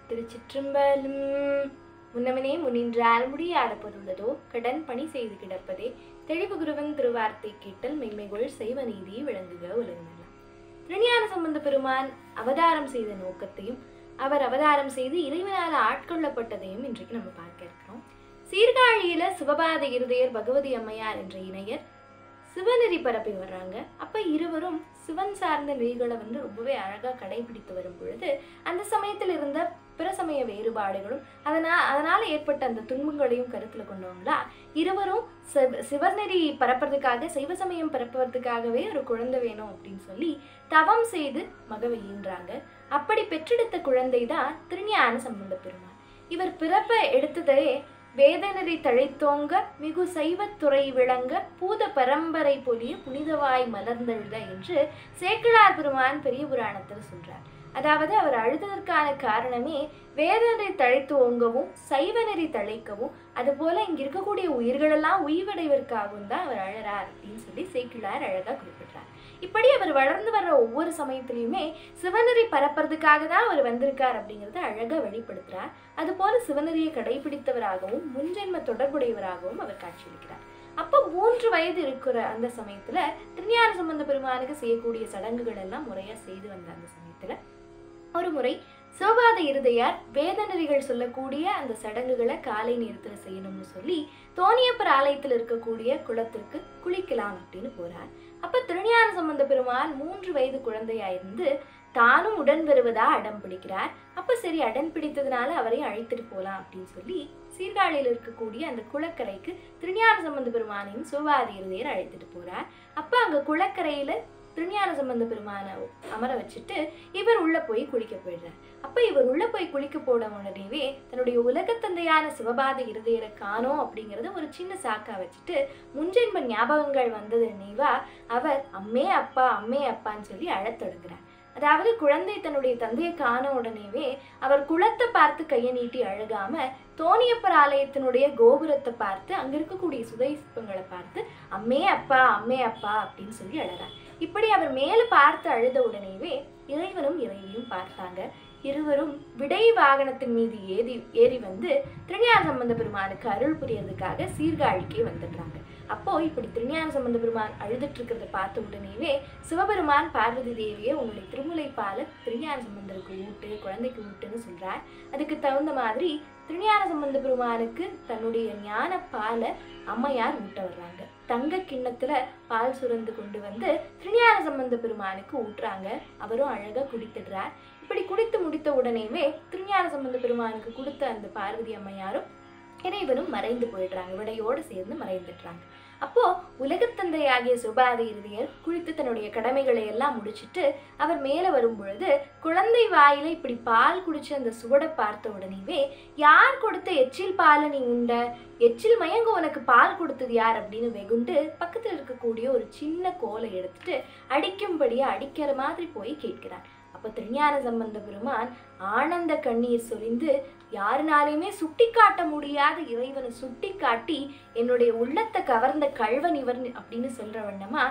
திருச்சிற்றம்பலம் முன்னவனே முன்னின்றால் முடியாடப்பதுள்ளதோ கடன் பணி செய்து கிடப்பதே தெளிவு குருவன் திருவார்த்தை கேட்டல் மெய்மைகொள் செய்வ நீதி விளங்குக உலகமெல்லாம் திருஞான சம்பந்த பெருமான் அவதாரம் செய்த நோக்கத்தையும் அவர் அவதாரம் செய்து இறைவனால் ஆட்கொள்ளப்பட்டதையும் இன்றைக்கு நம்ம பார்க்க இருக்கிறோம் சீர்காழியில சிவபாத இருதயர் பகவதி அம்மையார் என்ற இணையர் சிவநெறி பரப்பி வர்றாங்க அப்ப இருவரும் சிவன் சார்ந்த நெறிகளை வந்து ரொம்பவே அழகா கடைபிடித்து வரும் பொழுது அந்த சமயத்தில் இருந்த பிற சமய வேறுபாடுகளும் அதனா அதனால ஏற்பட்ட அந்த துன்பங்களையும் கருத்துல கொண்டவங்களா இருவரும் சிவ சிவநெறி பரப்புறதுக்காக சைவ சமயம் பரப்புறதுக்காகவே ஒரு குழந்தை வேணும் அப்படின்னு சொல்லி தவம் செய்து மகவை ஈன்றாங்க அப்படி பெற்றெடுத்த குழந்தை தான் திருஞான சம்பந்த பெருமான் இவர் பிறப்பை எடுத்ததே வேதநெறி தழைத்தோங்க மிகு சைவத்துறை விளங்க பூத பரம்பரை பொலிய புனிதவாய் மலர்ந்தெழுத என்று சேக்கிழார் பெருமான் பெரிய புராணத்தில் சொல்றார் அதாவது அவர் அழுததற்கான காரணமே வேதநெறி தழைத்து ஓங்கவும் சைவ நெறி தழைக்கவும் அதுபோல இங்க இருக்கக்கூடிய உயிர்களெல்லாம் உய்வடைவதற்காகவும் தான் அவர் அழறார் அப்படின்னு சொல்லி சேக்கிழார் அழகா குறிப்பிடுறார் இப்படி அவர் வளர்ந்து வர்ற ஒவ்வொரு சமயத்திலையுமே சிவநெறி பரப்புறதுக்காக தான் அவர் வந்திருக்கார் அப்படிங்கிறத அழகா வெளிப்படுத்துறார் அதுபோல சிவநெறியை கடைபிடித்தவராகவும் முன்ஜென்ம தொடர்புடையவராகவும் அவர் காட்சியளிக்கிறார் அப்போ மூன்று வயது இருக்கிற அந்த சமயத்துல திருஞான சம்பந்த பெருமானுக்கு செய்யக்கூடிய சடங்குகள் எல்லாம் முறையா செய்து வந்த அந்த சமயத்துல ஒரு முறை சிவபாத இருதையார் வேதநெறிகள் சொல்லக்கூடிய அந்த சடங்குகளை காலை நேரத்துல செய்யணும்னு சொல்லி தோணியப்பர் ஆலயத்தில் இருக்கக்கூடிய குளத்திற்கு குளிக்கலாம் அப்படின்னு போறார் அப்ப திருஞான சம்பந்த பெருமான் மூன்று வயது குழந்தையா இருந்து தானும் உடன் வருவதா அடம் பிடிக்கிறார் அப்ப சரி அடன் பிடித்ததுனால அவரையும் அழைத்துட்டு போலாம் அப்படின்னு சொல்லி சீர்காழியில் இருக்கக்கூடிய அந்த குளக்கரைக்கு திருஞான சம்பந்த பெருமானையும் சிவபாத இருதையர் அழைத்துட்டு போறார் அப்ப அங்க குளக்கரையில திருஞான சம்பந்த பெருமானை அமர வச்சுட்டு இவர் உள்ள போய் குளிக்க போயிடுறார் அப்ப இவர் உள்ள போய் குளிக்க போட உடனேவே தன்னுடைய உலகத்தந்தையான சிவபாத இருதயரை காணோம் அப்படிங்கறத ஒரு சின்ன சாக்கா வச்சுட்டு முன்ஜென்ம ஞாபகங்கள் வந்தது நினைவா அவர் அம்மே அப்பா அம்மே அப்பான்னு சொல்லி அழத் தொடங்குறார் அதாவது குழந்தை தன்னுடைய தந்தையை காண உடனேவே அவர் குளத்தை பார்த்து கையை நீட்டி அழுகாம தோணியப்பர் ஆலயத்தினுடைய கோபுரத்தை பார்த்து அங்க இருக்கக்கூடிய சுதை சிற்பங்களை பார்த்து அம்மே அப்பா அம்மே அப்பா அப்படின்னு சொல்லி அழறார் இப்படி அவர் மேல பார்த்து அழுத உடனேவே இறைவனும் இறைவியும் பார்த்தாங்க இருவரும் விடை வாகனத்தின் மீது ஏறி ஏறி வந்து திருஞான சம்பந்த பெருமானுக்கு அருள் புரியறதுக்காக சீர்காழிக்கே வந்துடுறாங்க அப்போ இப்படி திருஞான சம்பந்த பெருமான் அழுதுட்டு இருக்கிறத பார்த்த உடனேவே சிவபெருமான் பார்வதி தேவியை உன்னுடைய திருமுலைப்பால திருஞான சம்பந்தருக்கு ஊட்டு குழந்தைக்கு ஊட்டுன்னு சொல்றார் அதுக்கு தகுந்த மாதிரி திருஞான சம்பந்த பெருமானுக்கு தன்னுடைய ஞான பாலை அம்மையார் ஊட்ட வர்றாங்க தங்க கிண்ணத்துல பால் சுரந்து கொண்டு வந்து திருஞான சம்பந்த பெருமானுக்கு ஊட்டுறாங்க அவரும் அழகா குடித்துடுறார் இப்படி குடித்து முடித்த உடனேவே திருஞான சம்பந்த பெருமானுக்கு கொடுத்த அந்த பார்வதி அம்மையாரும் இறைவனும் மறைந்து போயிடுறாங்க விடையோடு சேர்ந்து மறைந்துடுறாங்க அப்போ உலகத்தந்தையாகிய சுபாத இறுதியர் குளித்து தன்னுடைய கடமைகளை எல்லாம் முடிச்சிட்டு அவர் மேலே வரும் பொழுது குழந்தை வாயில இப்படி பால் குடிச்ச அந்த சுவடை பார்த்த உடனேவே யார் கொடுத்த எச்சில் பாலை நீ உண்ட எச்சில் மயங்க உனக்கு பால் கொடுத்தது யார் அப்படின்னு வெகுண்டு பக்கத்தில் இருக்கக்கூடிய ஒரு சின்ன கோலை எடுத்துட்டு அடிக்கும்படியா அடிக்கிற மாதிரி போய் கேட்கிறார் அப்ப திருஞான சம்பந்த பெருமான் ஆனந்த கண்ணீர் சொரிந்து யாருனாலையுமே சுட்டி காட்ட முடியாத இறைவனை சுட்டி காட்டி என்னுடைய உள்ளத்தை கவர்ந்த கல்வன் இவர் அப்படின்னு சொல்ற வண்ணமா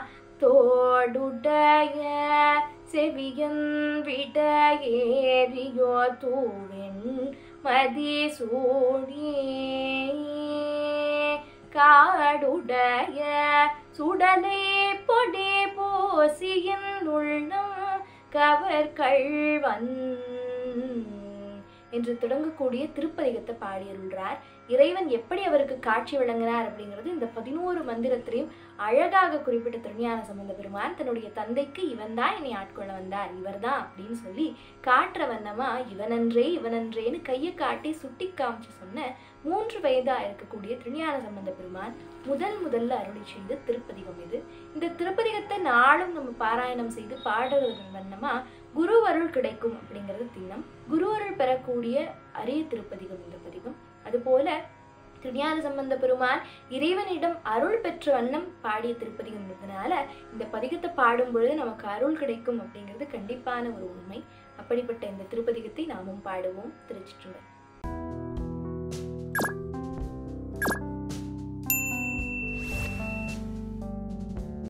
தோடுடைய செவியன் விட ஏறியோ தூவென் மதி சூடியே காடுடைய சுடலை பொடி போசியின் உள்ளம் கவர் கள்வன் என்று தொடங்கக்கூடிய திருப்பதிகத்தை பாடியருள்றார் இறைவன் எப்படி அவருக்கு காட்சி வழங்கினார் அப்படிங்கிறது இந்த பதினோரு மந்திரத்திலையும் அழகாக குறிப்பிட்ட திருஞான சம்பந்த பெருமான் தன்னுடைய தந்தைக்கு இவன் தான் என்னை ஆட்கொள்ள வந்தார் இவர் தான் அப்படின்னு சொல்லி காட்டுற வண்ணமா இவனன்றே இவனன்றேன்னு கையை காட்டி சுட்டி காமிச்சு சொன்ன மூன்று வயதா இருக்கக்கூடிய திருஞான சம்பந்த பெருமான் முதல் முதல்ல அருளி செய்த திருப்பதிகம் இது இந்த திருப்பதிகத்தை நாளும் நம்ம பாராயணம் செய்து பாடுறதன் வண்ணமா குரு அருள் கிடைக்கும் அப்படிங்கிறது திண்ணம் குரு அருள் பெறக்கூடிய அரிய திருப்பதிகம் இந்த பதிகம் அதுபோல திருஞான சம்பந்த பெருமான் இறைவனிடம் அருள் பெற்ற வண்ணம் பாடிய திருப்பதிகம் இருந்ததுனால இந்த பதிகத்தை பாடும் பொழுது நமக்கு அருள் கிடைக்கும் அப்படிங்கிறது கண்டிப்பான ஒரு உண்மை அப்படிப்பட்ட இந்த திருப்பதிகத்தை நாமும் பாடுவோம் திருச்சிற்றுடன்